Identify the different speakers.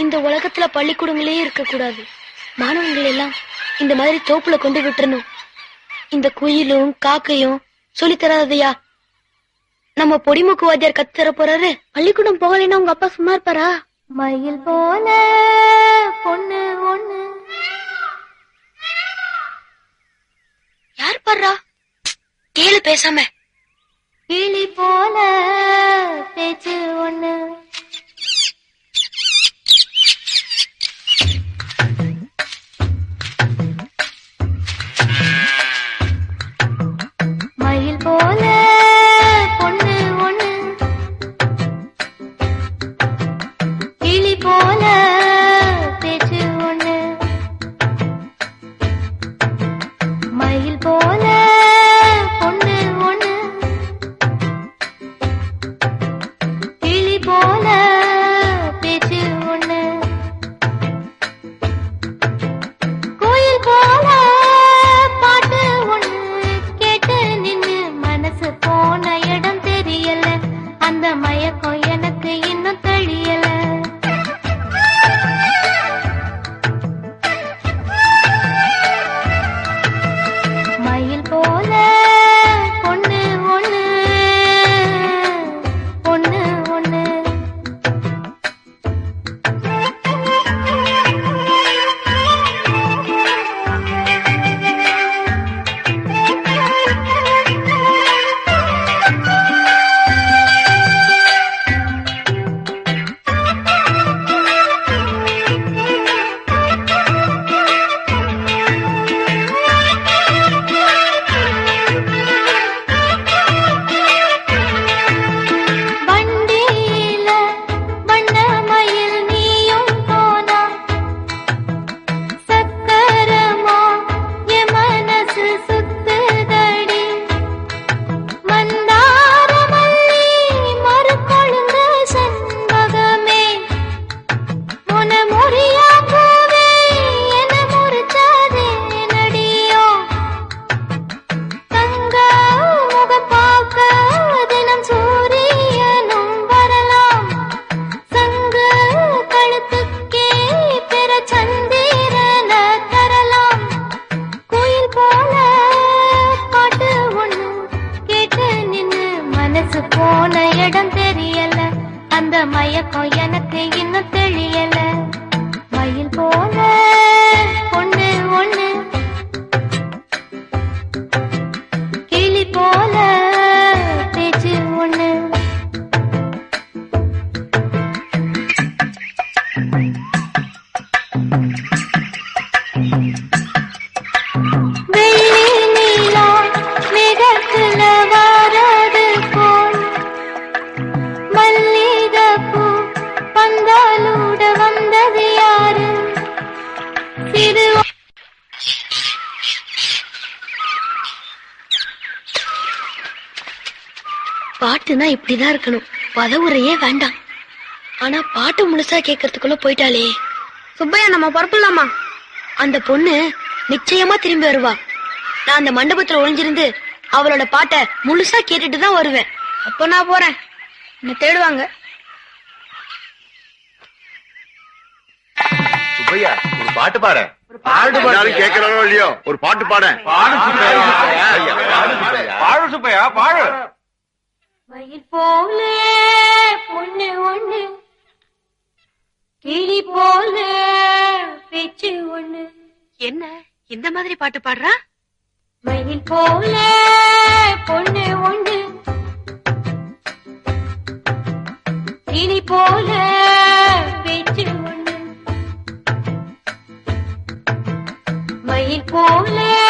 Speaker 1: இந்த உலகத்துல பள்ளிக்கூடங்களே இருக்க கூடாது மாணவர்கள் எல்லாம் இந்த மாதிரி தோப்புல கொண்டு விட்டுறணும் இந்த குயிலும் காக்கையும் சொல்லி தராதயா நம்ம பொடிமுக்கு வாத்தியார் கத்து தர போறாரு பள்ளிக்கூடம் போகலைன்னா உங்க அப்பா சும்மா இருப்பாரா
Speaker 2: மயில் போல பொண்ணு ஒண்ணு
Speaker 1: யார் பாடுறா கேளு பேசாம
Speaker 2: கிளி போல பேச்சு ஒண்ணு மயில் போல பொண்ணு ஒண்ணு கிளி போல பேச்சு ஒண்ணு மயில் போல பொண்ணு ஒண்ணு கிளி போல பேச்சு ஒண்ணு கோயில் போல பாட்டு ஒண்ணு கேட்டு நின்னு மனசு போன இடம் தெரியல அந்த மயக்கம் எனக்கு இன்னும் தெரியல மயில் போல பொண்ணு ஒண்ணு பொண்ணு ஒண்ணு வண்டியில வண்ண மயில் நீயும் போனா சக்கரமா என் மனசு சுத்துதடி மந்தார மல்லி மறுக்கொழுந்த செண்பகமே உன முறியா பூவே என முறிச்சாதே நடியோ தங்க முகம் பார்க்க தினம் சூரியனும் வரலாம் சங்கு கழுத்துக்கே பெற சந்திரன தரலாம் கோயில் போல பாட்டு ஒண்ணு கேட்டு நின்னு மனசு போன இடம் தெரியல அந்த மயக்கம் எனக்கு இன்னும் தெரியல மயில் போல பொண்ணு ஒண்ணு கிளி போல பேச்சு ஒண்ணு வெள்ளி நீலா மிகத்துல வாரது போல் மல்லிகைப்பூ பந்தாலூட வந்தது யாரு சிறு
Speaker 1: பாட்டுனா இப்படிதான் இருக்கணும் பதவுரையே வேண்டாம் ஆனா பாட்டு முழுசா கேட்கறதுக்குள்ள போயிட்டாளே சுப்பையா நம்ம பரப்பலாமா அந்த பொண்ணு நிச்சயமா திரும்பி வருவா நான் அந்த மண்டபத்துல ஒளிஞ்சிருந்து அவளோட பாட்டை முழுசா கேட்டுட்டு தான் வருவேன் அப்ப நான் போறேன் என்ன தேடுவாங்க
Speaker 3: சுப்பையா ஒரு பாட்டு பாரு
Speaker 4: பாட்டு எல்லாரும் கேட்கறானோ இல்லையோ ஒரு பாட்டு பாட
Speaker 3: பாடு சுப்பையா பாடு சுப்பையா பாடு
Speaker 2: மயில் போல பொண்ணு ஒண்ணு கிளி போல பேச்சு ஒண்ணு
Speaker 1: என்ன இந்த மாதிரி பாட்டு பாடுறா
Speaker 2: மயில் போல பொண்ணு ஒண்ணு கிளி போல பேச்சு ஒண்ணு மயில் போல